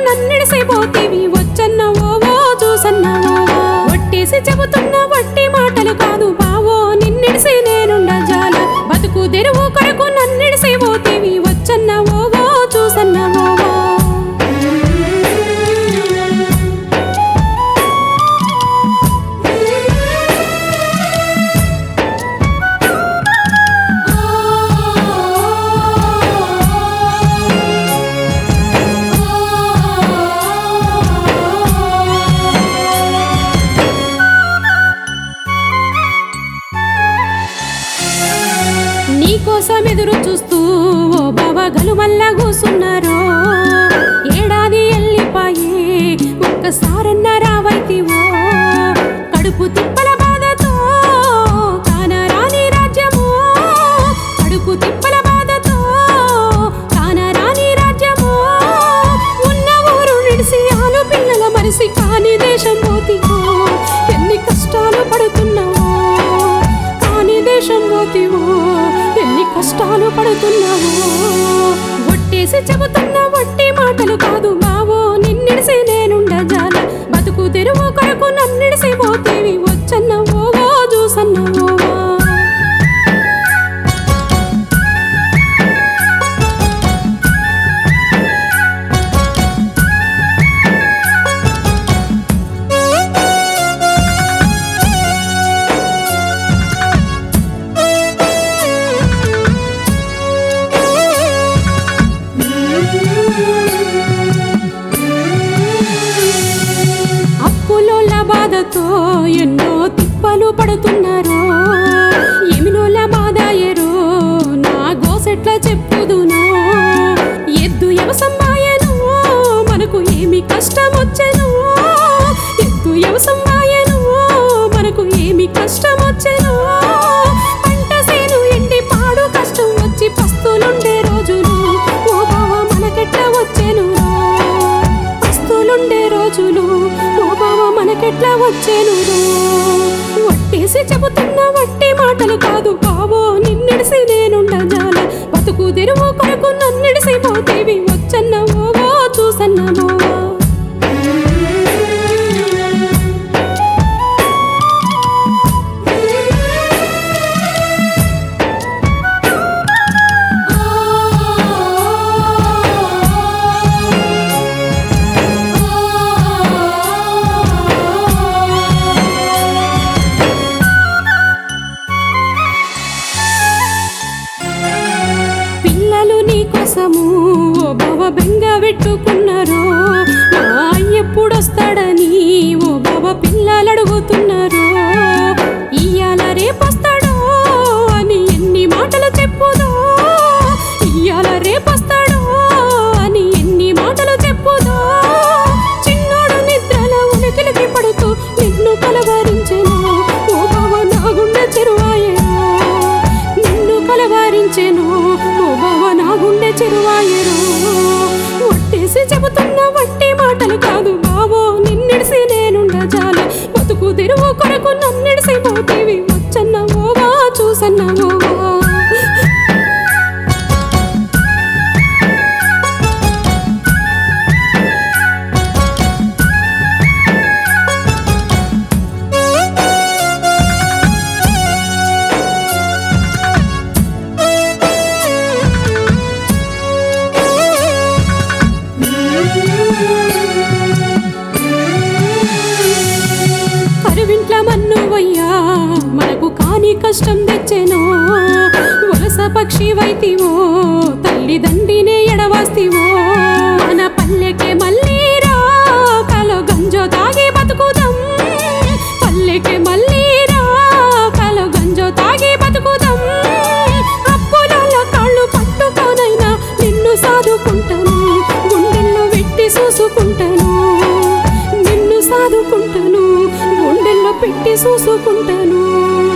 నన్నిడిసిపోతేవి వచ్చన్న Ovo చూసన్న Ovo ఒట్టేసి చెబుతున్న వట్టి మాటలు కాదు బావో నిన్నిడిసి నేనుండ జాల బతుకు తెరువు కొరకు నన్నిడిసిపోతేవి వచ్చన్న ఓవో చూసన్న ఓవో నీకోసం ఎదురు చూస్తూ ఓ బావ గలుమల్ల కూసున్నారు ఏడాది ఎల్లిపాయే ఒక్కసారన్న రావైతివో కడుపు తిప్పల బాధతో కానరాని రాజ్యము కడుపు తిప్పల బాధతో కానరాని రాజ్యము ఉన్న ఊరు నిడిసి ఆలు పిల్లల మరిసి కాని దేశం పోతివో ఎన్ని కష్టాలు పడుతున్నావో కాని దేశం పోతివో ఎన్ని కష్టాలు పడుతున్నావో ఒట్టేసి చెబుతున్న వట్టి మాటలు కాదు బావో నిన్నిడిసి నేనుండ జాల బతుకు తెరువు కొరకు నన్నిడిసి పోతేవి వచ్చన్న ఓవో చూసన్న ఓవో అప్పులోల బాధతో ఎన్నో తిప్పలు పడుతున్నారు ఎమినోల బాధ ఎరో నా గోసెట్ల చెప్పుదును ఎద్దు ఎవసంబాయను మనకు ఏమి కష్టం వచ్చెను ఎద్దు ఎవసంబాయను మనకు ఏమి కష్టం వచ్చెను పంట సేను ఎండి పాడు కష్టం వచ్చి పస్తులుండే రోజులు ఓ బావ మనకెట్ల వచ్చెను పస్తులుండే రోజులు ఓ బావ మనకెట్లా వచ్చేను ఒట్టేసి చెబుతున్న వట్టి మాటలు కాదు బావో నిన్నిడిసి నేనుండ జాల బతుకు తెరువు కొరకు నన్నిడిసి పోతేవి వచ్చన్న ఓవో చూసన్న ఓవో పిల్లలు నీ కోసము ఓ బావ బెంగ పెట్టుకున్నారు మా ఎప్పుడొస్తాడని ఓ బావ పిల్లలు అడుగుతున్నారు ఇయ్యాల రేపొస్తాడో అని ఎన్ని మాటలు చెప్పుదో ఇయ్యాల రేపొస్తాడో అని ఎన్ని మాటలు చెప్పుదో చిన్నోడు నిద్రల ఉనికిలికి పడుతూ నిన్ను కలవరించెను ఓ బావ నా గుండె చెరువాయెను నిన్ను కలవరించెను ఓ బావ నా గుండె చెరువాయెను ఒట్టేసి చెబుతున్న వట్టి మాటలు కాదు బావో నిన్నిడిసి నేనుండ జాల బతుకు తెరువు కొరకు నన్నిడిసి పోతేవి వచ్చన్న ఓవా చూసన్న ఓవా కరువింట్ల మన్ను వయ్యా మనకు కాని కష్టం తెచ్చెను వలస పక్షి వైతివో తల్లిదండ్రినే ఎడవాస్తివో మన పల్లెకే మళ్ళీ రా కలో గంజో తాగి బతుకుదాం పల్లెకే మళ్ళీ రా కలో గంజో తాగి బతుకుదాం అప్పులలో కాళ్ళు పట్టుకోనైనా నిన్ను సాదుకుంటాను గుండెల్లో వెట్టి చూసుకుంటాను నిన్ను సాదుకుంటాను గుండెల్లో పెట్టి చూసుకుంటాను